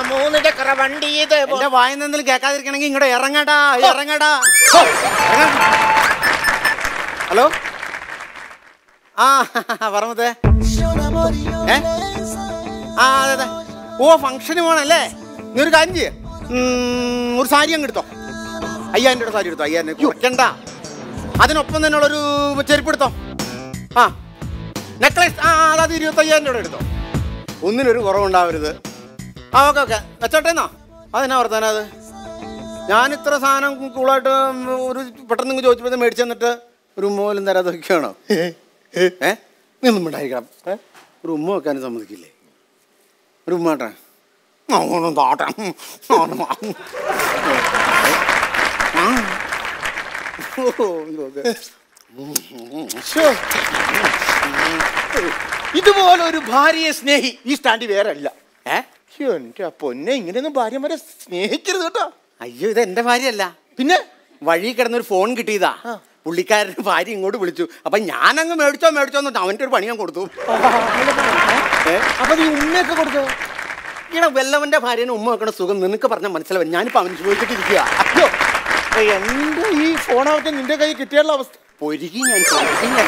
മൂന്ന് ചക്ര വണ്ടി ഇത് എന്റെ വായിൽ നിന്നെങ്കിലും കേൾക്കാതിരിക്കണമെങ്കിൽ ഇങ്ങോട്ട് ഇറങ്ങടാ ഇറങ്ങടാ ഹലോ ആ പറമ്പത്തെ ഏ ആ അതെ അതെ ഓ ഫംഗ്ഷന് പോണല്ലേ നീ ഒരു കാര്യം ചെയ്യ ഉം, ഒരു സാരി അങ്ങ് എടുത്തോ അയ്യായിരം രൂപയുടെ സാരി എടുത്തോ അയ്യായിരം രൂപ കുറയ്ക്കണ്ട അതിനൊപ്പം തന്നെയുള്ളൊരു ചെരുപ്പ് എടുത്തോ ആ നെക്ലേസ് ആ അതായത് ഇരുപത്തയ്യായിരം രൂപ എടുത്തോ ഒന്നിനൊരു കുറവുണ്ടാവരുത് ആ ഓക്കെ ഓക്കെ വെച്ചോട്ടേന്നോ അതെന്നാ വർത്താനം അത് ഞാൻ ഇത്ര സാധനം കൂളായിട്ട് ഒരു പെട്ടെന്ന് ഇങ്ങ് ചോദിച്ചപ്പോൾ മേടിച്ചു തന്നിട്ട് ഒരു ഉമ്മ പോലും തരാതെ വെക്കുകയാണോ ഏ നീ ഒന്നും ഉണ്ടായിരിക്കണം ഒരു ഉമ്മ വെക്കാനും സമ്മതിക്കില്ലേ ഒരു ഉമ്മ കേട്ടെ ഓണം താട്ടെ ഓണം ഓ ഇതൊക്കെ ശ്ശോ. ഇതുപോലെ ഒരു ഭാര്യയെ സ്നേഹി ഈ സ്റ്റാൻഡ് വേറെ അല്ല ഏ എന്റെ പൊന്നെ ഇങ്ങനെയൊന്നും ഭാര്യമാരെ സ്നേഹിക്കരുത് കേട്ടോ അയ്യോ ഇത് എന്റെ ഭാര്യയല്ല പിന്നെ വഴി കിടന്നൊരു ഫോൺ കിട്ടിയതാ പുള്ളിക്കാരൻ്റെ ഭാര്യ ഇങ്ങോട്ട് വിളിച്ചു അപ്പൊ ഞാനങ്ങ് മേടിച്ചോ മേടിച്ചോ എന്നിട്ട് അവൻ്റെ ഒരു പണി ഞാൻ കൊടുത്തു ഏ? അപ്പൊ നീ ഉമ്മയൊക്കെ കൊടുത്തോ ഈടെ വെല്ലവന്റെ ഭാര്യനെ ഉമ്മ വെക്കണ സുഖം നിനക്ക് പറഞ്ഞാൽ മനസ്സിലാവും ഞാനിപ്പോ അവൻ ചോദിച്ചിട്ടിരിക്കുക അയ്യോ എന്റെ ഈ ഫോണാവട്ടെ നിന്റെ കൈ കിട്ടിയുള്ള അവസ്ഥ പൊരുകി ഞാൻ പൊരുകി ഞാൻ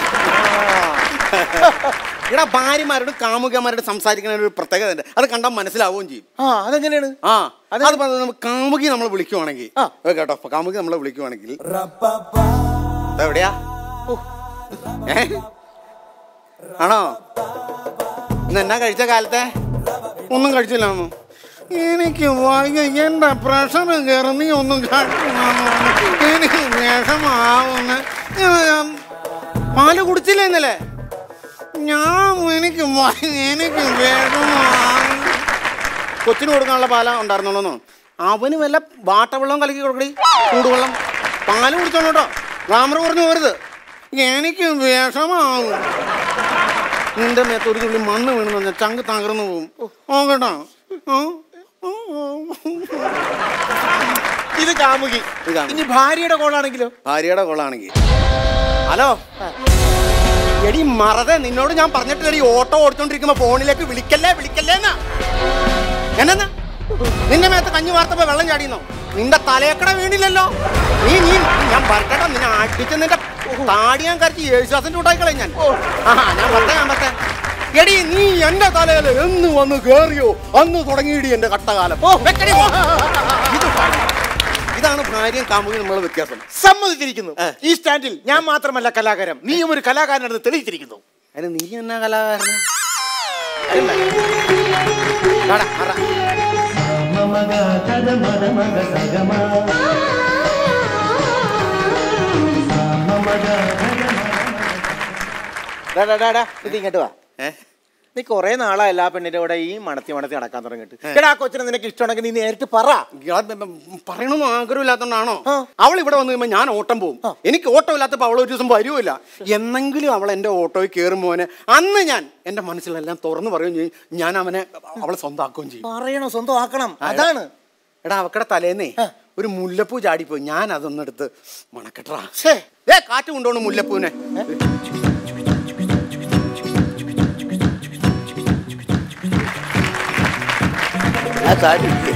ഇവിടെ ഭാര്യമാരോട് കാമുകന്മാരോട് സംസാരിക്കുന്ന ഒരു പ്രത്യേകത ഉണ്ട് അത് കണ്ടാൽ മനസ്സിലാവുകയും ചെയ്യും ആ അതെങ്ങനെയാണ് ആ അത് പറഞ്ഞത് നമ്മൾ കാമുകി നമ്മളെ വിളിക്കുവാണെങ്കിൽ ആ. ഏ, കേട്ടോ അപ്പൊ കാമുകി നമ്മളെ വിളിക്കുവാണെങ്കിൽ എവിടെയാ ഓ. ഏ ആണോ ഇന്ന് എന്നാ കഴിച്ച കാലത്തെ ഒന്നും കഴിച്ചില്ലാന്നു എനിക്ക് വയ്യ എന്റെ പ്രഷർ കയറി നീ ഒന്നും കഴിക്കുന്നു എനിക്ക് വിഷമാവുന്നു ഞാൻ പാല് കുടിച്ചില്ല ഇന്നലെ ഞാൻ എനിക്ക് വയ്യ, എനിക്ക് വിഷമാവുന്നു കൊച്ചിന് കൊടുക്കാനുള്ള പാല ഉണ്ടായിരുന്നുള്ളൂ അവന് വല്ല വാട്ടവെള്ളം കലക്കി കൊടുക്കടി ചൂടുവെള്ളം പാല് കുടിച്ചോളൂ കേട്ടോ ഗ്ലാമർ കുറഞ്ഞു പോരുത് എനിക്ക് വിഷമാവും നിന്റെ മേത്ത് ഒരു തുള്ളി മണ്ണ് വീണെന്ന് പറഞ്ഞാൽ ചങ്ക് തകർന്നു പോകും ഓ കേട്ടോ ആ? ആ, ഇത് കാമുകി ഇത് കാമുകി. ഇനി ഭാര്യയുടെ കോളാണെങ്കിലോ ഭാര്യയുടെ കൊള്ളാണെങ്കിൽ ഹലോ എടി മറതെ നിന്നോട് ഞാൻ പറഞ്ഞിട്ടില്ലടി ഓട്ടോ ഓടിച്ചോണ്ടിരിക്കുമ്പോ ഫോണിലേക്ക് വിളിക്കല്ലേ വിളിക്കല്ലേ എന്നാ എന്നാ നിന്റെ മേത്ത് കഞ്ഞി വാർത്തപ്പോ വെള്ളം ചാടിയെന്നോ നിന്റെ തലയക്കട വീണില്ലല്ലോ നീ നീ ഞാൻ പറഞ്ഞോ നിന്നെ അടിച്ച് നിന്റെ താടി ഞാൻ കരച്ച് യേശുദാസിന്റെ കൂട്ടായിക്കളെ ഞാൻ ആ ഞാൻ പറഞ്ഞേ ഞാൻ പറഞ്ഞേ എടി നീ എന്റെ തലയിൽ എന്ന് വന്ന് കേറിയോ അന്ന് തുടങ്ങിയിടി എന്റെ കട്ടകാലം ഓ വെക്കടി പോ. ഇത് ഭാര്യ. ഇതാണ് ഭാര്യയും കാമുകയും നമ്മളുടെ വ്യത്യാസം സമ്മതിച്ചിരിക്കുന്നു ഏ. ഈ സ്റ്റാൻഡിൽ ഞാൻ മാത്രമല്ല കലാകാരൻ നീയും ഒരു കലാകാരനെന്ന് തെളിയിച്ചിരിക്കുന്നു അതിന് നീ എന്നാ കലാകാരന ഡാ, ഡാ, ഡാ, ഡാ, ഇത് ഇങ്ങോട്ട് വാ ഏ? നീ കുറെ നാളായല്ല ആ പെണ്ണിന്റെ കൂടെ ഈ മണത്തി മണത്തി നടക്കാൻ തുടങ്ങിയിട്ട് എടാ ആ കൊച്ചിനെ നിനക്ക് ഇഷ്ടമുണ്ടെങ്കിൽ നീ നേരിട്ട് പറ ഇയാള് ബ- ബ- പറയണമെന്ന് ആഗ്രഹമില്ലാത്തോണ്ടാണോ ആ. അവൾ ഇവിടെ വന്നു കഴിയുമ്പോൾ ഞാൻ ഓട്ടം പോകും എനിക്ക് ഓട്ടം ഇല്ലാത്തപ്പോൾ അവൾ ഒരു ദിവസം വരുമില്ല എന്നെങ്കിലും അവൾ എൻ്റെ ഓട്ടോയിൽ കയറുമ്പോനെ അന്ന് ഞാൻ എൻ്റെ മനസ്സിലെല്ലാം തുറന്നു പറയുകയും ചെയ്യും ഞാൻ അവനെ അവളെ സ്വന്തമാക്കുകയും ചെയ്യും പറയണോ സ്വന്തം ആക്കണം അതാണ് എടാ അവക്കടെ തലേന്നേ ഒരു മുല്ലപ്പൂ ചാടിപ്പോയി ഞാൻ അതൊന്നെടുത്ത് മണക്കട്ടാ ഛേ, ഏ കാറ്റ് കൊണ്ടുപോകണം മുല്ലപ്പൂവിനെ ആ സാരി ഇല്ലേ?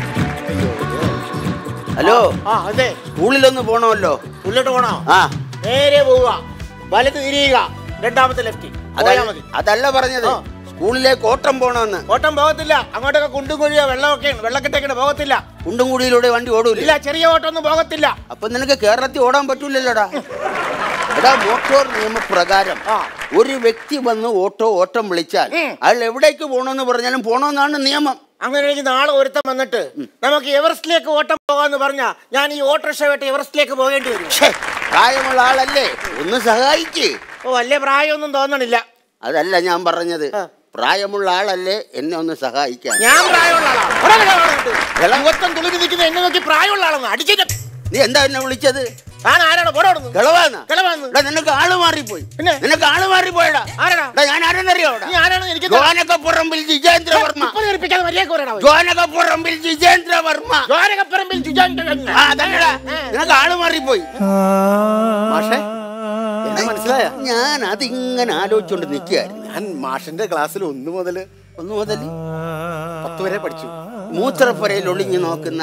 ഹലോ ആ അതെ സ്കൂളിലൊന്ന് പോണമല്ലോ ഉള്ളിട്ട് പോണോ ആ നേരെ പോവുക വലത്ത് തിരിയുക രണ്ടാമത്തെ ലെഫ്റ്റ് പോയാ അതല്ല മതി അതല്ല പറഞ്ഞത് ആ. സ്കൂളിലേക്ക് ഓട്ടം പോണമെന്ന് ഓട്ടം പോകത്തില്ല അങ്ങോട്ടൊക്കെ കുണ്ടും കുഴിയോ വെള്ളമൊക്കെയാണ് വെള്ളക്കെട്ടൊക്കെ പോകത്തില്ല കുണ്ടുംകുടിയിലൂടെ വണ്ടി ഓടൂല ഇല്ല ചെറിയ ഓട്ടം ഒന്നും പോകത്തില്ല അപ്പൊ നിനക്ക് കേരളത്തിൽ ഓടാൻ പറ്റൂലല്ലോടാ എടാ മോട്ടോർ നിയമപ്രകാരം ആ. ഒരു വ്യക്തി വന്ന് ഓട്ടോ ഓട്ടം വിളിച്ചാൽ ഉം. അയാൾ എവിടേക്ക് പോകണമെന്ന് പറഞ്ഞാലും പോണമെന്നാണ് നിയമം അങ്ങനെയാണെങ്കിൽ നാളെ ഒരുത്തം വന്നിട്ട് നമുക്ക് എവറസ്റ്റിലേക്ക് ഓട്ടം പോകാന്ന് പറഞ്ഞാ ഞാൻ ഈ ഓട്ടോറിക്ഷ എവറസ്റ്റിലേക്ക് പോകേണ്ടി വരും ഛേ, പ്രായമുള്ള ആളല്ലേ ഒന്ന് സഹായിക്ക് ഓ വലിയ പ്രായമൊന്നും തോന്നണില്ല അതല്ല ഞാൻ പറഞ്ഞത് ആ. പ്രായമുള്ള ആളല്ലേ എന്നെ ഒന്ന് സഹായിക്കാൻ ഞാൻ പ്രായമുള്ള ആളാ ഇവിടെ വരെ വന്നിട്ട്. മുഖത്തം തുളുമ്പി നിൽക്കുന്ന എന്നെ നോക്കി പ്രായമുള്ള ആളെന്ന് അടിച്ചിട്ട് നീ എന്താ എന്നെ വിളിച്ചത് ഞാൻ ആരാണ് പോടോടുന്നു കിളവാന്ന് കിളവാന്ന്. എടാ, നിനക്ക് ആള് മാറിപ്പോയി പിന്നെ? നിനക്ക് ആള് മാറിപ്പോയടാ ആരാടാ? എടാ, ഞാൻ ആരെന്നറിയോ നീ ആരാണ് എനിക്ക് ജോനകപ്പുറമ്പിൽ ജിജേന്ദ്ര വർമ്മ ഇപ്പൊ നേരിപ്പിക്കാതെ മര്യാദ പറയണ ജോനകപ്പുറമ്പിൽ ജിജേന്ദ്ര വർമ്മ ദ്വാരകപ്പറമ്പിൽ ചുജാൻ ആ അതല്ലടാ നിനക്ക് ആള് മാറിപ്പോയി മാഷേ എന്നെ മനസ്സിലായി മനസ്സിലായ ഞാൻ അതിങ്ങനെ ആലോചിച്ചോണ്ട് നിൽക്കുകയായിരുന്നു ഞാൻ മാഷിന്റെ ക്ലാസ്സിൽ ഒന്ന് മുതൽ ഒന്ന് മുതൽ പത്ത് വരെ പഠിച്ചു മൂത്രപ്പുരയിൽ ഒളിഞ്ഞു നോക്കുന്ന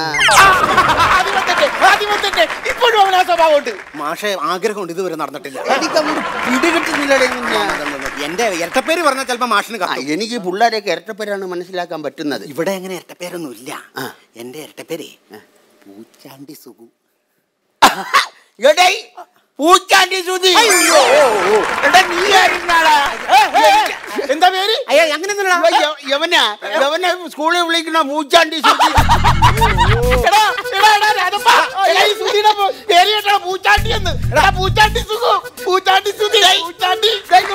ഇപ്പോഴും അവൻ ആ സ്വഭാവമുണ്ട് മാഷെ ആഗ്രഹമുണ്ട് ഇതുവരെ നടന്നിട്ടില്ല എനിക്കങ്ങോട്ട് പിടികിട്ടുന്നില്ലടേ ഞാൻ എന്റെ ഇരട്ടപ്പേര് പറഞ്ഞാൽ ചിലപ്പോ മാഷിന് ആ, കത്തും എനിക്ക് പിള്ളേരെയൊക്കെ ഇരട്ടപ്പേരാണ് മനസ്സിലാക്കാൻ പറ്റുന്നത് ഇവിടെ അങ്ങനെ ഇരട്ടപ്പേരൊന്നും ഇല്ല ആ. എന്റെ ഇരട്ടപ്പേരേ പൂച്ചാണ്ടി സുഖു എടേ പൂച്ചാണ്ടി സുധി എടാ നീ ആയിരുന്നാടാ എന്താ പേര് അയ്യോ അങ്ങനെയൊന്നുമില്ല ഇവ യ- യവനാ യവനെ സ്കൂളിൽ വിളിക്കുന്ന പൂച്ചാണ്ടി സുധി എടാ, എടാ, എടാ, രാജപ്പാ, എടാ, ഈ സുധീടെ പോ- പേര് കേട്ടോ പൂച്ചാണ്ടി എന്ന് എടാ പൂച്ചാണ്ടി സുഖു പൂച്ചാണ്ടി സുധി പൂച്ചാണ്ടി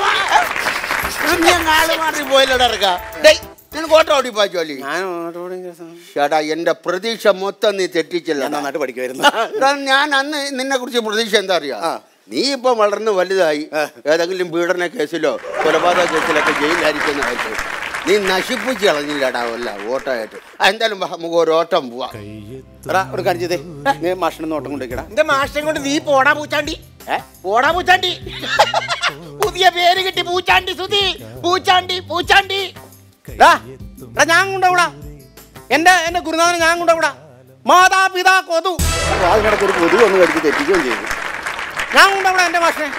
നീ അങ്ങ് ആള് മാറി പോയില്ലടാ ഇറക്കാ ഡേയ് നിനക്ക് ഓട്ടോ ഓടി പാച്ചോലി ഞാൻ ഓട്ടോടിക്കാൻ സമയം- ചേട്ടാ എന്റെ പ്രതീക്ഷ മൊത്തം നീ തെറ്റിച്ചല്ല ഞാൻ നന്നായിട്ട് പഠിക്കുമായിരുന്നു എടാ, ഞാൻ അന്ന് നിന്നെ കുറിച്ച് പ്രതീക്ഷ എന്താ അറിയാ ആ. നീ ഇപ്പൊ വളർന്ന് വലുതായി ഏതെങ്കിലും പീഡന കേസിലോ കൊലപാതക കേസിലൊക്കെ ജയിലിലായിരിക്കുന്നതായിട്ട് നീ നശിപ്പിച്ച് കളഞ്ഞില്ലടാ വല്ല ഓട്ടമായിട്ട് ആ, എന്തായാലും വാ, നമുക്ക് ഒരു ഓട്ടം പോവാം എടാ ഒരു കാര്യം ചെയ്തേ നീ മാഷിന് നോട്ടം കൊണ്ടുവയ്ക്കടാ എന്റെ മാഷ്ടം കൊണ്ട് നീ പോടാ പൂച്ചാണ്ടി പോടാ പൂച്ചാണ്ടി പുതിയ പേര് കിട്ടി പൂച്ചാണ്ടി സുധി പൂച്ചാണ്ടി പൂച്ചാണ്ടി എടാ എടാ ഞാൻ കൊണ്ടുവിടാ എന്റെ എന്റെ ഗുരുനാഥനെ ഞാൻ കൊണ്ടുവിടാ മാതാപിതാ കൊതു അതിനിടയ്ക്ക് ഒരു കൊതു വന്ന് കടിച്ച് തെറ്റിക്കുകയും ചെയ്തു ഞാൻ കൊണ്ടുവിടാ എന്റെ മാഷിനെ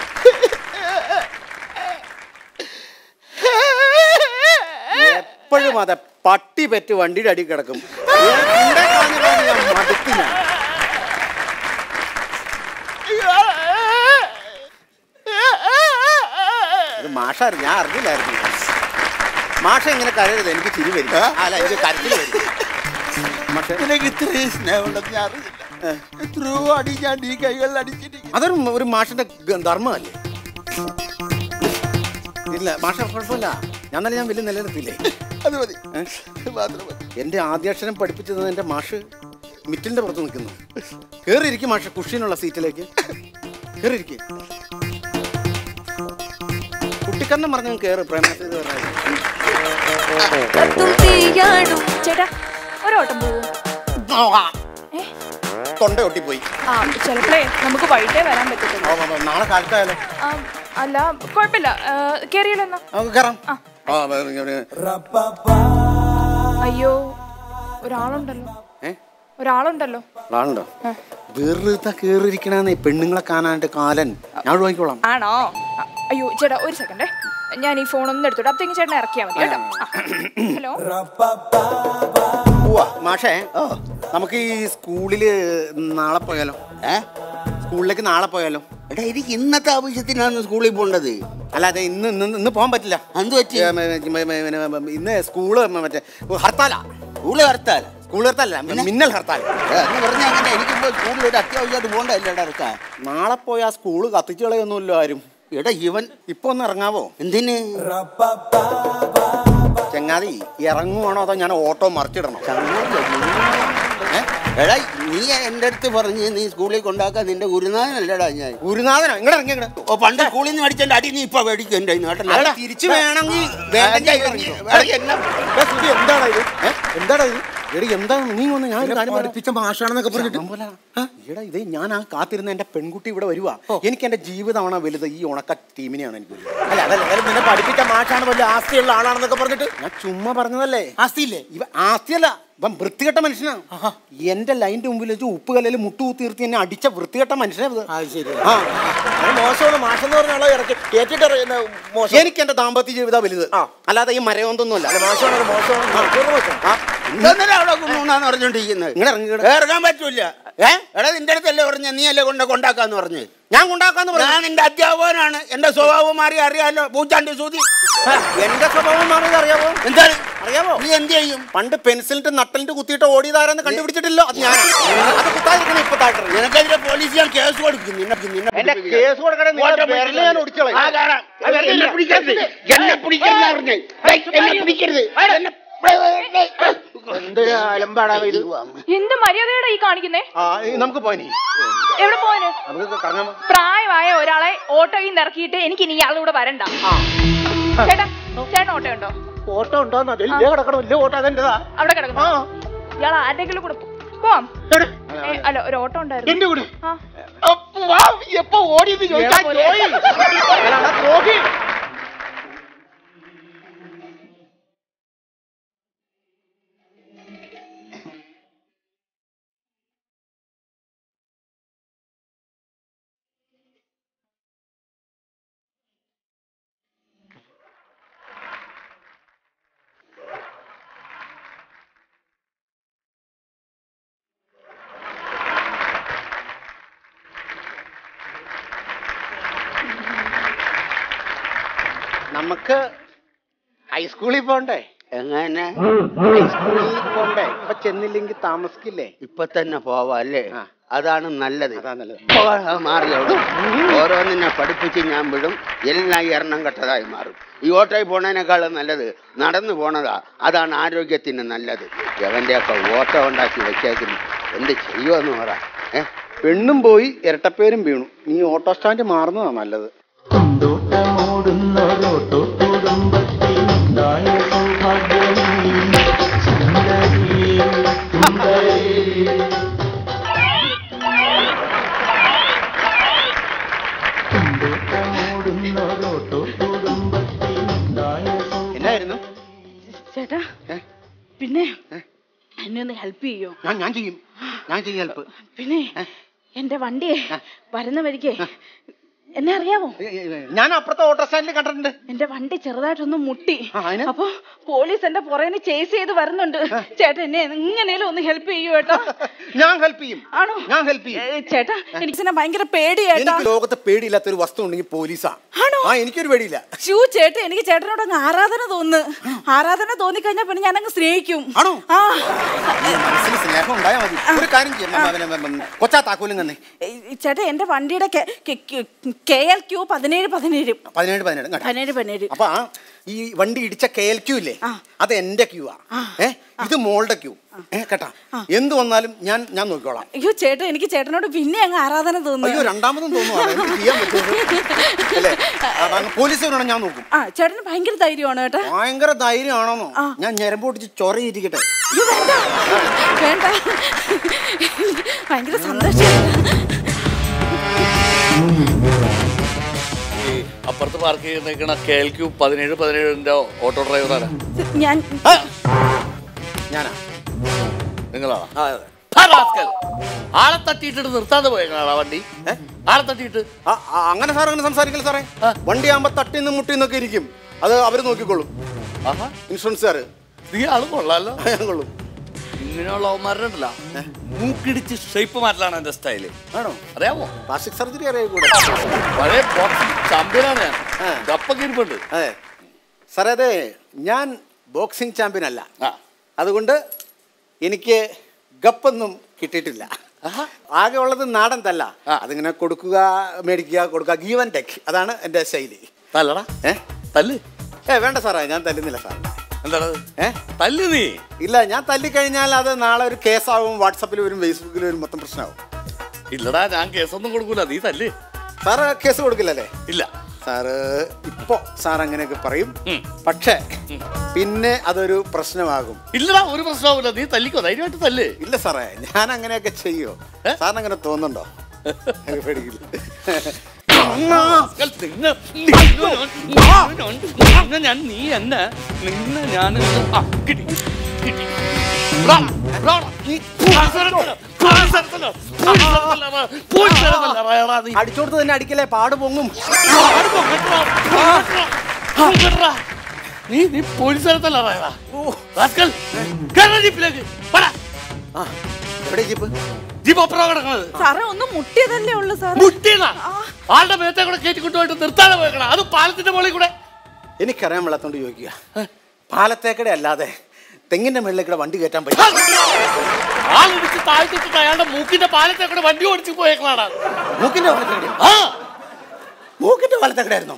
എപ്പോഴും അതെ പട്ടി പെറ്റ് വണ്ടിയുടെ അടി കിടക്കും ഇവിടെ കളഞ്ഞ് കളഞ്ഞ് ഞാൻ മടുത്തു ഞാൻ ഇത് മാഷായിരുന്നു ഞാൻ അറിഞ്ഞില്ലായിരുന്നു മാഷ ഇങ്ങനെ കരയരുത് എനിക്ക് ചിരി വരും അല്ല എനിക്ക് കരച്ചിൽ വരും മാഷെ നിനക്ക് ഇത്രയും സ്നേഹമുണ്ടെന്ന് ഞാൻ അറിയില്ല എത്രയോ അടി ഞാൻ ഈ കൈകളിൽ അടിച്ചിരിക്കും അതൊരു ഒരു മാഷിന്റെ ഗ- ധർമ്മമല്ലേ ഇല്ല മാഷ കുഴപ്പമില്ല ഞാൻ തന്നെ ഞാൻ വലിയ നിലനിർത്തില്ലേ അത് മതി മാത്രം മതി എന്റെ ആദ്യാക്ഷരം പഠിപ്പിച്ചത് എന്റെ മാഷ് മിറ്റിലിന്റെ പുറത്ത് നിൽക്കുന്നു കേറിയിരിക്കും മാഷ കുഷ്യനുള്ള സീറ്റിലേക്ക് കേറിയിരിക്കും കുട്ടിക്കണ്ണം പറഞ്ഞു കേറ് പ്രേമത്തിൽ കത്തും തീയാണു ചേട്ടാ ഒരോട്ടം പോകും ഏ തൊണ്ട ഒട്ടിപ്പോയി ആ ചിലപ്പോഴേ നമുക്ക് വൈകിട്ടേ വരാൻ പറ്റത്തുള്ളൂ ആ, ആ, ആ, നാളെ കാലത്തായാലോ ആ, അല്ല കുഴപ്പമില്ല കയറിയല്ലോ എന്നാ നമുക്ക് കയറാം ആ. ആ, വേ- ഇങ്ങനെ- അയ്യോ ഒരാളുണ്ടല്ലോ ഏ ഒരാളുണ്ടല്ലോ ആളുണ്ടോ വെറുതെ കേറിയിരിക്കണേ പെണ്ണുങ്ങളെ കാണാനായിട്ട് കാലൻ ഞാൻ ഒഴിവാക്കിക്കോളാം ആണോ ആ, അയ്യോ ചേട്ടാ ഒരു സെക്കൻഡേ ഞാൻ ഈ ഫോൺ ഒന്ന് എടുത്തോട്ടെ അപ്പത്തേക്കും ചേട്ടൻ ഇറക്കിയാൽ മതി കേട്ടോ ആ. ഹലോ പോവാ മാഷേ നമുക്ക് ഈ സ്കൂളില് നാളെ പോയാലോ ഏ സ്കൂളിലേക്ക് നാളെ പോയാലോ എടാ എനിക്ക് ഇന്നത്തെ ആവശ്യത്തിനാണ് സ്കൂളിൽ പോകേണ്ടത് അല്ല അതെ ഇന്ന് ഇന്ന് ഇന്ന് പോകാൻ പറ്റില്ല എന്ത് പറ്റി ഏ, മ- മ- മ- മ- മ- ഇന്ന് സ്കൂള് മറ്റേ ഹർത്താലാ സ്കൂള് ഹർത്താൽ സ്കൂൾ ഹർത്താലല്ല മിന്നൽ ഹർത്താൽ എന്ന് പറഞ്ഞാൽ അങ്ങനെ എനിക്കിപ്പോ സ്കൂളിൽ ഒരു അത്യാവശ്യമായിട്ട് പോകണ്ടല്ലേടാ ഇറക്കാ നാളെ പോയി ആ സ്കൂള് കത്തിച്ചു കളയൊന്നുമില്ലോ ആരും എടാ ഇവൻ ഇപ്പൊ ഒന്ന് ഇറങ്ങാവോ എന്തിന് ചെങ്ങാതി ഇറങ്ങുവാണോ അതോ ഞാൻ ഓട്ടോ മറിച്ചിടണോ ഏ? എടാ നീ എൻ്റെ അടുത്ത് പറഞ്ഞ് നീ സ്കൂളിൽ കൊണ്ടാക്കാൻ നിന്റെ ഗുരുനാഥനല്ലടാ ഞാൻ ഗുരുനാഥനോ ഇങ്ങടെ ഇറങ്ങി ഇങ്ങട്. ഓ പണ്ട് സ്കൂളിൽ നിന്ന് മേടിച്ചെന്റെ അടി നീ ഇപ്പൊ മേടിക്കും എന്റെ നാട്ടിൽ അല്ല, തിരിച്ച് വേണമെങ്കിൽ വേണ്ടെങ്കിൽ ഇറങ്ങിക്കോ. ഏ, സുധി, എന്താടാ ഇത് ഏ? എന്താടാ ഇത് എടി എന്താണ് നീ വന്ന് ഞാൻ ഒരു കാര്യം പഠിപ്പിച്ച മാഷാണെന്നൊക്കെ പറഞ്ഞിട്ട് പോലെ എടാ ഇതേ ഞാൻ ആ കാത്തിരുന്ന എന്റെ പെൺകുട്ടി ഇവിടെ വരുവാ എനിക്ക് എന്റെ ജീവിതമാണ് വലുത് ഈ ഉണക്ക ടീമിനെയാണ് എനിക്ക് വലുത്. അല്ല അതല്ല അതായത് നിന്നെ പഠിപ്പിച്ച മാഷാണ് വലിയ ആസ്തിയുള്ള ആളാണെന്നൊക്കെ പറഞ്ഞിട്ട് ഞാൻ ചുമ്മാ പറഞ്ഞതല്ലേ ആസ്തിയില്ലേ ഇവ ആസ്തിയല്ല ഇവൻ വൃത്തികെട്ട മനുഷ്യനാ എന്റെ ലൈൻ്റെ മുമ്പിൽ വെച്ച് ഉപ്പ് കല്ലിൽ മുട്ടു കുത്തിർത്തി എന്നെ അടിച്ച വൃത്തികെട്ട മനുഷ്യനാ ഇത്. അത് ശരി ആ അത് മോശമാണ് മാഷെന്ന് പറഞ്ഞ ആളെ ഇറക്കി കേട്ടിട്ട് അറിയുന്ന മോശം എനിക്ക് എന്റെ ദാമ്പത്യ ജീവിതം വലുത് ആ. അല്ലാതെ ഈ മരയൊന്നൊന്നുമല്ല അല്ല മോശമാണ് മോശമാണ് പൂർണ്ണ മോശം ആ എന്തിനാ അവിടെ കൊണ്ടുപോകണമെന്ന് പറഞ്ഞോണ്ടിരിക്കുന്നത് ഇങ്ങനെ ഇറങ്ങി ഇറങ്ങാൻ പറ്റൂല ഏ എടാ നിന്റെ അടുത്തല്ലേ പറഞ്ഞ നീ അല്ലേ കൊണ്ട് കൊണ്ടാക്കാന്ന് പറഞ്ഞ് ഞാൻ കൊണ്ടാക്കാന്ന് പറഞ്ഞു ഞാൻ നിന്റെ അധ്യാപകനാണ് എന്റെ സ്വഭാവം മാറി അറിയാലോ പൂച്ചാണ്ടി സൂതി എന്റെ സ്വഭാവം മാറിയത് അറിയാവോ എന്താണ് അറിയാവോ നീ എന്ത് ചെയ്യും പണ്ട് പെൻസിലിട്ട് നട്ടലിട്ട് കുത്തിയിട്ട് ഓടിയതാരെന്ന് കണ്ടുപിടിച്ചിട്ടില്ലോ അത് ഞാൻ അത് കുത്താതിരിക്കണം ഇപ്പൊ താഴ്ത്തണം നിനക്കെതിരെ പോലീസ് ഞാൻ കേസ് കൊടുക്കും നിന്നെ നിന്നെ എന്റെ പിടിപ്പിക്കാൻ. കേസ് കൊടുക്കണേ നിങ്ങളുടെ വിരല് ഞാൻ ഒടിച്ചോളാം. ആ, കാണാം. അത് എന്നെ പിടിക്കരുത് എന്നെ പിടിക്കരുത് പറഞ്ഞേ ഡേയ്, എന്നെ പിടിക്കരുത് എന്നെ എന്തൊരു അലമ്പാടാ ഇത് എന്ത് മര്യാദയുടെ ഈ കാണിക്കുന്നേ ആ ഇനി നമുക്ക് പോയി എവിടെ പോവാന് നമുക്ക് കറങ്ങാൻ പോ- പ്രായമായ ഒരാളെ ഓട്ടോയിൽ നിന്ന് ഇറക്കിയിട്ട് എനിക്ക് ഇനി ഇയാളുടെ കൂടെ വരണ്ട ചേട്ടാ ചേട്ടൻ ഓട്ടോ ഉണ്ടോ ഓട്ടോ ഉണ്ടോന്നോ വലിയ കിടക്കണം വലിയ ഓട്ടോ അതെന്റെതാ അവിടെ കിടക്കുന്നു ഇയാൾ ആരുടെങ്കിലും കൂടെ പോ- പോവാം ഏ, അല്ല ഒരു ഓട്ടോ ഉണ്ടായിരുന്നു എന്റെ കൂടെ ആ അപ്പു വാ എപ്പോ ഓടിയെന്ന് ചോദിച്ചാ പോലെ. അല്ലാടാ, ദ്രോഹി നമുക്ക് ഹൈസ്കൂളിൽ പോണ്ടേ എങ്ങനെ ഹൈസ്കൂളിൽ പോണ്ടേ ഇപ്പൊ ചെന്നില്ലെങ്കിൽ താമസിക്കില്ലേ ഇപ്പൊ തന്നെ പോവാ അല്ലേ ആ. അതാണ് നല്ലത് അതാ നല്ലത് പോകാൻ മാറിയോളൂ ഓരോന്നിനെ പഠിപ്പിച്ച് ഞാൻ വിടും എല്ലാം എണ്ണം കെട്ടതായി മാറും ഈ ഓട്ടോയിൽ പോണതിനേക്കാളും നല്ലത് നടന്നു പോണതാ അതാണ് ആരോഗ്യത്തിന് നല്ലത് എവന്റെയൊക്കെ ഓട്ടോ ഉണ്ടാക്കി വെച്ചേക്കുന്നു എന്ത് ചെയ്യുമെന്ന് പറ ഏ പെണ്ണും പോയി ഇരട്ടപ്പേരും വീണു നീ ഓട്ടോ സ്റ്റാൻഡ് മാറുന്നതാ നല്ലത് പൂന്തോട്ടമോടുന്നൊരോട്ടോ കുടുംബത്തിൽ ഉണ്ടായ സൗഭാഗ്യമേ സുന്ദരി സുന്ദരി പൂന്തോട്ടമോടുന്നൊരോട്ടോ കുടുംബത്തിൽ ഉണ്ടായ എന്നായിരുന്നു ചേട്ടാ പിന്നെ എന്നെ ഒന്ന് ഹെൽപ്പ് ചെയ്യോ ഞാൻ ഞാൻ ചെയ്യും ഞാൻ ചെയ്യും ഹെൽപ്പ് പിന്നെ എന്റെ വണ്ടിയെ വരുന്ന വഴിക്ക് എന്നെ അറിയാമോ ഞാൻ അപ്പുറത്തെ ഓട്ടോ സ്റ്റാൻഡിൽ കണ്ടിട്ടുണ്ട് എന്റെ വണ്ടി ചെറുതായിട്ടൊന്ന് മുട്ടി ആ, അതിന്? അപ്പൊ പോലീസ് എന്റെ പുറകിന് ചേസ് ചെയ്ത് വരുന്നുണ്ട് ചേട്ടൻ എന്നെ എങ്ങനെയും ഒന്ന് ഹെൽപ്പ് ചെയ്യൂ കേട്ടോ ഞാൻ ഹെൽപ്പ് ചെയ്യും ആണോ ഞാൻ ഹെൽപ്പ് ചെയ്യും ഏ, ചേട്ടാ എനിക്ക് ഭയങ്കര പേടിയേട്ടാ എനിക്ക് ലോകത്ത് പേടിയില്ലാത്ത ഒരു വസ്തു ഉണ്ടെങ്കിൽ പോലീസാ ആണോ? ആ എനിക്കൊരു പേടിയില്ല ഷൂ ചേട്ടൻ എനിക്ക് ചേട്ടനോട് അങ്ങ് ആരാധന തോന്നുന്നു ആരാധന തോന്നിക്കഴിഞ്ഞാ പിന്നെ ഞാൻ അങ്ങ് സ്നേഹിക്കും ആണോ? ആ മനസ്സിൽ സ്നേഹം ഉണ്ടായാൽ മതി ഒരു കാര്യം ചെയ്യാം കൊച്ചാ താക്കോലും തന്നെ ഏ, ചേട്ടാ എന്റെ വണ്ടിയുടെ കെ എൽ ക്യൂ പതിനേഴ് പതിനേഴ് പതിനേഴ് പതിനേഴ് കേട്ടോ പതിനേഴ് പതിനേഴ് അപ്പൊ ആ ഈ വണ്ടി ഇടിച്ച കെ എൽ ക്യൂ ഇല്ലേ ആ. അത് എന്റെ ക്യൂ ആ ഏ ഇത് മോളുടെ ക്യൂ ഏ കേട്ടാ എന്ത് വന്നാലും ഞാൻ ഞാൻ നോക്കിക്കോളാം അയ്യോ ചേട്ടൻ എനിക്ക് ചേട്ടനോട് പിന്നെ അങ്ങ് ആരാധന അയ്യോ തോന്നുന്നു രണ്ടാമതും തോന്നുവാണ് എന്ത് ചെയ്യാൻ പറ്റും അല്ലേ ആ, അങ്ങ് പോലീസ് വരണം ഞാൻ നോക്കും ആ ചേട്ടന് ഭയങ്കര ധൈര്യമാണ് കേട്ടോ ഭയങ്കര ധൈര്യമാണോന്നോ ആ. ഞാൻ ഞരമ്പ് പൊട്ടിച്ച് ചൊറയിരിക്കട്ടെ അയ്യോ വേണ്ട വേണ്ട ഭയങ്കര സന്തോഷം ഈ അപ്പുറത്ത് പാർക്ക് ചെയ്ത് നിൽക്കണ കെ എൽ ക്യൂ പതിനേഴ് പതിനേഴിന്റെ ഓട്ടോ ഡ്രൈവറാണ് ഞാൻ ആ, ഞാനാ നിങ്ങളാണ് ആ, അതെ. ആളെ തട്ടിയിട്ടിട്ട് നിർത്താതെ പോയേക്കണാ വണ്ടി ഏ? ആളെ തട്ടിയിട്ട് ആ, ആ, അങ്ങനെ സാർ അങ്ങനെ സംസാരിക്കില്ല സാറേ വണ്ടി ആകുമ്പോ തട്ടിന്ന് മുട്ടിന്നൊക്കെ ഇരിക്കും അത് അവര് നോക്കിക്കോളും ആഹാ ഇൻഷുറൻസുകാര് നീ ആള് കൊള്ളാലോ ഞാൻ കൊള്ളും ഇങ്ങനെയുള്ള അവന്മാരുണ്ടല്ല മൂക്കിടിച്ച് ഷേപ്പ് മാറ്റലാണ് എന്റെ സ്റ്റൈല് ആണോ അറിയാമോ പ്ലാസ്റ്റിക് സർജറി അറിയാം കൂടെ പഴയ ബോക്സിംഗ് ചാമ്പ്യനാണ് ഞാൻ ആ. കപ്പൊക്കെ ഇരിപ്പുണ്ട് അതെ സാറേ അതെ ഞാൻ ബോക്സിംഗ് ചാമ്പ്യൻ അല്ല ആ അതുകൊണ്ട് എനിക്ക് ഗപ്പൊന്നും കിട്ടിയിട്ടില്ല ആകെ ഉള്ളത് നാടൻ തല്ല ആ. അതിങ്ങനെ കൊടുക്കുക മേടിക്കുക കൊടുക്കുക ഗീവൻ ടെക് അതാണ് എൻ്റെ ശൈലി തല്ലടാ ഏ തല്ല് ഏ വേണ്ട സാറേ ഞാൻ തല്ലുന്നില്ല സാർ എന്താണ് ഏ തല്ല് നീ ഇല്ല ഞാൻ തല്ലിക്കഴിഞ്ഞാൽ അത് നാളെ ഒരു കേസാവും വാട്സപ്പിൽ വരും ഫേസ്ബുക്കിൽ വരും മൊത്തം പ്രശ്നമാവും ഇല്ലടാ ഞാൻ കേസൊന്നും കൊടുക്കൂല നീ തല്ല് സാറ് കേസ് കൊടുക്കില്ലല്ലേ ഇല്ല സാറ് ഇപ്പോ സാർ അങ്ങനെയൊക്കെ പറയും ഉം. പക്ഷേ പിന്നെ അതൊരു പ്രശ്നമാകും ഇല്ലടാ ഒരു പ്രശ്നമാവില്ല നീ തല്ലിക്കോ ധൈര്യമായിട്ട് തല്ല് ഇല്ല സാറേ ഞാൻ അങ്ങനെയൊക്കെ ചെയ്യോ ഏ? സാറിന് അങ്ങനെ തോന്നുന്നുണ്ടോ എനിക്ക് പേടിക്കില്ല റാസ്കൽ, നിന്നെ- നിന്നെ ഞാൻ- നിന്നെ ഞാൻ നീ എന്നെ നിന്നെ ഞാൻ ആ, കിട്ടി കിട്ടി റാ, റാ, നീ പോലീസ് സ്ഥലത്തല്ല, പോലീസ് സ്ഥലത്തല്ല, പോലീസ് സ്ഥലത്തല്ല, റാ, പോലീസ് സ്ഥലത്തല്ല, റാ, റാ, നീ അടിച്ചോടുത്ത് തന്നെ അടിക്കലേ പാട് പൊങ്ങും ആട് പൊക്കട്ടെടാ, പൊക്കട്ടെടാ, പൊക്കട്ടെടാ. നീ നീ പോലീസ് സ്ഥലത്തല്ല റാ, റാസ്കൽ, കേറ് ജീപ്പിലേക്ക്, വാടാ. ആ എവിടെ ജീപ്പ് ജീപ്പ് അപ്പുറം കിടക്കണത് സാറേ ഒന്ന് മുട്ടിയതല്ലേ ഉള്ളു സാറേ മുട്ടിയതാ ആളുടെ മേത്തെ കൂടെ കയറ്റി കൊണ്ടുപോയിട്ട് നിർത്താതെ പോയേക്കണം അത് പാലത്തിന്റെ മുകളിൽ കൂടെ എനിക്കറിയാൻ വെള്ളത്തോണ്ട് ചോദിക്കുക പാലത്തേക്കടെ അല്ലാതെ തെങ്ങിന്റെ മുകളിലേക്കൂടെ വണ്ടി കയറ്റാൻ പറ്റും ആളിടിച്ച് താഴ്ത്തിട്ട് അയാളുടെ മൂക്കിന്റെ പാലത്തെ കൂടെ വണ്ടി ഓടിച്ചു പോയേക്കണാണ് മൂക്കിന്റെ പാലത്തേക്കടെ ആ മൂക്കിന്റെ പാലത്തേക്കടെ ആയിരുന്നോ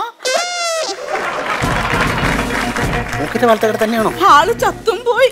മൂക്കിന്റെ പാലത്തേക്കടെ തന്നെയാണോ ആള് ചത്തും പോയി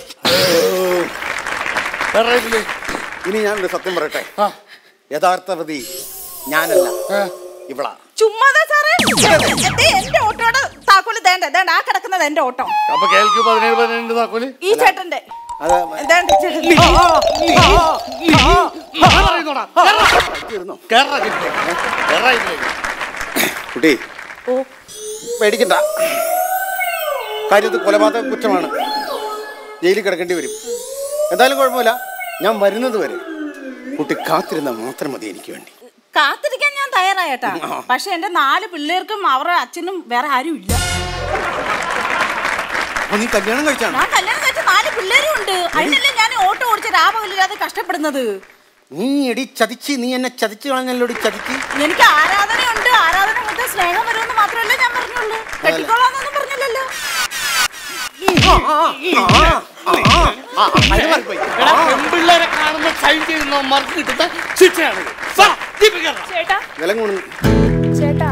വേറെ ഇതില്. ഇനി ഞാനൊരു സത്യം പറയട്ടെ ആ. യഥാർത്ഥ പ്രതി ഞാനല്ല ഇവളാ ചുമ്മാതാ സാറേ ദേ, എന്റെ ഓട്ടോയുടെ താക്കോല് ദേണ്ട ദേണ്ട ആ കിടക്കുന്നത് എന്റെ ഓട്ടോ അപ്പൊ കേൾക്കു പതിനേഴ് പതിനെണ്ട് താക്കോല് ഈ ചേട്ടന്റെ അത് ദേണ്ട ചേട്ടൻ ഞാൻ പറയുന്നോടാ. കേറടാ. തീർന്നോ കേറാ ഇതിലേക്ക്. കേറാ ഇതിലേക്ക്. കുട്ടി ഓ പേടിക്കണ്ട കാര്യത്തിൽ കൊലപാതക കുറ്റമാണ് ജയിലിൽ കിടക്കേണ്ടി വരും എന്തായാലും കുഴപ്പമില്ല ഞാൻ വരുന്നത് വരെ കുട്ടി കാത്തിരുന്നാൽ മാത്രം മതി എനിക്ക് വേണ്ടി കാത്തിരിക്കാൻ ഞാൻ തയ്യാറായേട്ടാ പക്ഷെ എന്റെ നാല് പിള്ളേർക്കും അവരുടെ അച്ഛനും വേറെ ആരും ഇല്ല അപ്പൊ നീ കല്യാണം കഴിച്ചാണ് ഞാൻ കല്യാണം കഴിച്ച നാല് പിള്ളേരും ഉണ്ട് അതിനല്ലേ ഞാൻ ഓട്ടോ ഓടിച്ച് രാപകലില്ലാതെ കഷ്ടപ്പെടുന്നത് നീ എടി ചതിച്ച് നീ എന്നെ ചതിച്ച് കളഞ്ഞല്ലോടി ചതിച്ച് എനിക്ക് ആരാധനയുണ്ട് ആരാധന മൊത്തം സ്നേഹം വരുമെന്ന് മാത്രമല്ലേ ഞാൻ പറഞ്ഞുള്ളൂ കെട്ടിക്കോളാന്നൊന്നും പറഞ്ഞില്ലല്ലോ എടാ, പെൺപിള്ളേരെ കാണുമ്പോ സൈൻ ചെയ്യുന്നവന്മാർക്ക് കിട്ടുന്ന ശിക്ഷയാണ് വാ, ജീപ്പിൽ കയറാം. ചേട്ടാ വില കൂടുന്നു ചേട്ടാ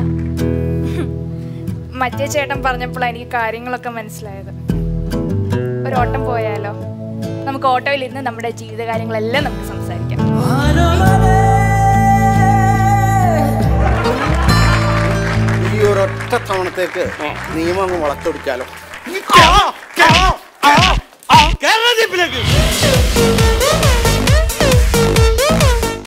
മറ്റേ ചേട്ടൻ പറഞ്ഞപ്പോഴാണ് എനിക്ക് കാര്യങ്ങളൊക്കെ മനസ്സിലായത് ഒരു ഓട്ടം പോയാലോ നമുക്ക് ഓട്ടോയിൽ ഇരുന്ന് നമ്മുടെ ജീവിതകാര്യങ്ങളെല്ലാം നമുക്ക് സംസാരിക്കാം ഈ ഒരൊറ്റ തവണത്തേക്ക് നിയമം അങ്ങ് വളച്ചൊടിച്ചാലോ കേറാ ജീപ്പിലേക്ക്